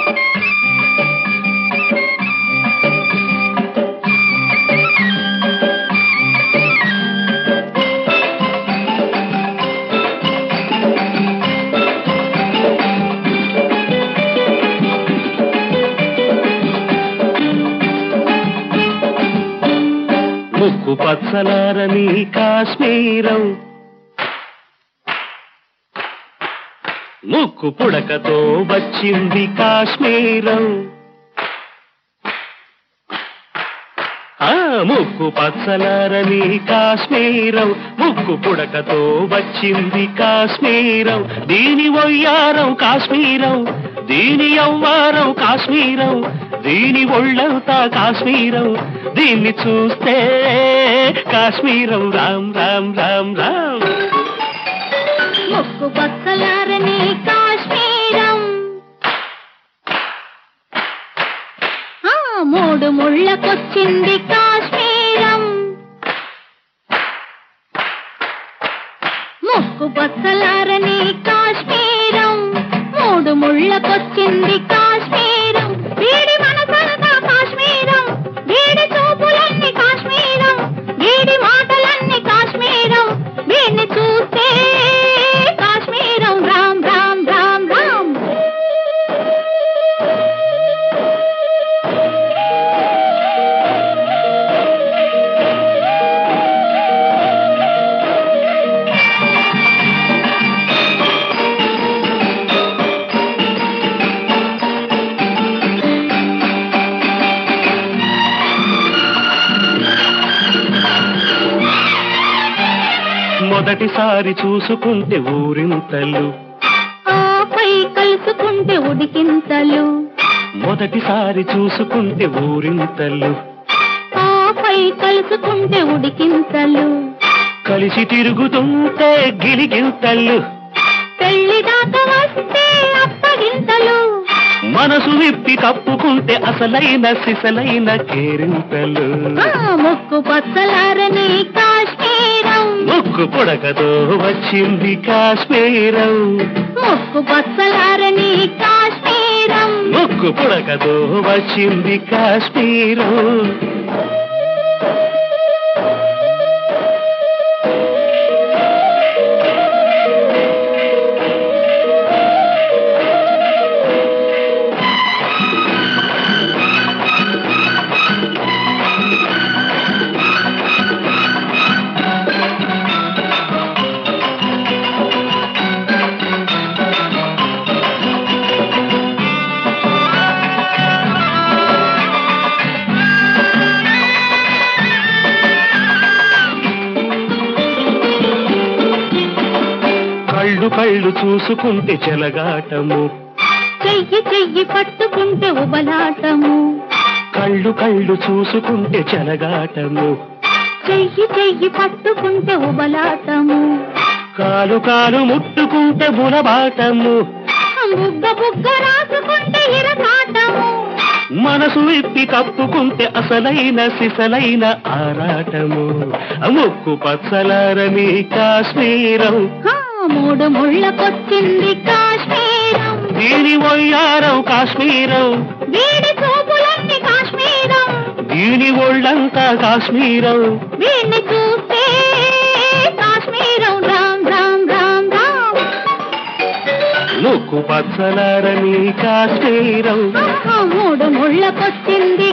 ముక్కు పచ్చలారని కాశ్మీరం ముక్కు పుడకతో వచ్చింది కాశ్మీరం ఆ ముక్కు పచ్చలారని కాశ్మీరం ముక్కు పుడకతో వచ్చింది కాశ్మీరం దీని వయ్యారం కాశ్మీరం దీని యవ్వారం కాశ్మీరం దీని ఒళ్ళంతా కాశ్మీరం దీన్ని చూస్తే కాశ్మీరం రామ్ రామ్ రామ్ రామ్ ముక్కు పక్కలారని కాశ్మీరం ఆ, మూడు ముళ్ళకొచ్చింది కాశ్మీరం ముక్కు పక్కలారని కాశ్మీరం మూడు ముళ్ళకొచ్చింది కాశ్మీరం వీడి మనసంతా కాశ్మీరం వీడి చూపులన్నీ కాశ్మీరం వీడి మాటలన్నీ కాశ్మీరం వీడిని చూస్తే కాశ్మీరం రామ్ రామ్ రామ్ రామ్ మొదటిసారి చూసుకుంటే ఊరింతలు ఆపై కలుసుకుంటే ఉడికింతలు మొదటిసారి చూసుకుంటే ఊరింతలు ఆపై కలుసుకుంటే ఉడికింతలు కలిసి తిరుగుతుంటే గిలిగింతలు పెళ్లి దాకా వస్తే అప్పగింతలు మనసు విప్పి కప్పుకుంటే అసలైన సిసలైన కేరింతలు ఆ ముక్కు పచ్చలారని కాశ్మీరం ముక్కు పొడకతో వచ్చింది కాశ్మీరం ముక్కు పచ్చలారని కాశ్మీరం ముక్కు పొడకతో వచ్చింది కాశ్మీరం కళ్ళు కళ్ళు చూసుకుంటే చెలగాటము చెయ్యి చెయ్యి పట్టుకుంటే ఉబలాటము కళ్ళు కళ్ళు చూసుకుంటే చెలగాటము చెయ్యి చెయ్యి పట్టుకుంటే ఉబలాటము కాలు కాలు ముట్టుకుంటే బులబాటము బుగ్గ బుగ్గ రాసుకుంటే ఇరకాటము మనసు విప్పి కప్పుకుంటే అసలైన సిసలైన ఆరాటము ముక్కు పచ్చలారని కాశ్మీరం ఆ, మూడు ముళ్ళకొచ్చింది కాశ్మీరం దీని వయ్యారం కాశ్మీరం వీడి చూపులన్నీ కాశ్మీరం దీని ఒళ్ళంతా కాశ్మీరం వీడిని చూస్తే కాశ్మీరం రామ్ రామ్ రామ్ రామ్ ముక్కు పచ్చలారని కాశ్మీరం ఆహా, మూడు ముళ్ళకొచ్చింది